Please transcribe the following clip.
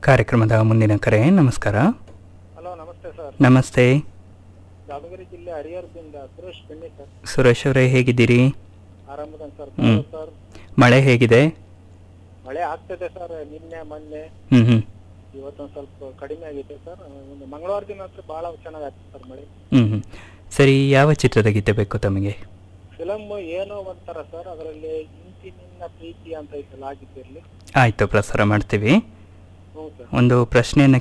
ಕಾರ್ಯಕ್ರಮದ ಮುಂದಿನ ಕರೆ ನಮಸ್ಕಾರ ಹಲೋ ನಮಸ್ತೆ ಸರ್ ನಮಸ್ತೆ ದಾವಣಗೆರೆ ಜಿಲ್ಲೆ ಹರಿಹರದಿಂದ ಸುರೇಶ್ ಬೆಣ್ಣೆ ಸರ್ ಸುರೇಶ್ ಅವರೇ ಹೇಗಿದ್ದೀರಿ ಆರಾಮದ ಸರ್ ಹ್ಮ್. ಸರ್ ಮಳೆ ಹೇಗಿದೆ ಮಳೆ ಆಗ್ತದೆ ಸರ್ ನಿನ್ನೆ ಮೊನ್ನೆ ಹ್ಞೂ ಹ್ಞೂ ಇವತ್ತೊಂದು ಸ್ವಲ್ಪ ಕಡಿಮೆ ಆಗೈತೆ ಸರ್ ಒಂದು ಮಂಗಳವಾರ ದಿನ ಅಂತೂ ಭಾಳ ಚೆನ್ನಾಗಿ ಆಗ್ತದೆ ಸರ್ ಮಳೆ ಹ್ಞೂ ಹ್ಞೂ ಸರಿ ಯಾವ ಚಿತ್ರದ ಗೀತೆ ಬೇಕು ತಮಗೆ ಫಿಲಮ್ ಏನೋ ಒಂಥರ ಸರ್ ಅದರಲ್ಲಿ ಇಂತಿ ನಿನ್ನ ಪ್ರೀತಿ ಅಂತ ಐತಲ್ಲ ಆಗಿದ್ದಿರಲಿ ಆಯಿತು ಪ್ರಸಾರ ಮಾಡ್ತೀವಿ ಹ್ಞೂ ಸರ್ ಒಂದು ಪ್ರಶ್ನೆಯನ್ನು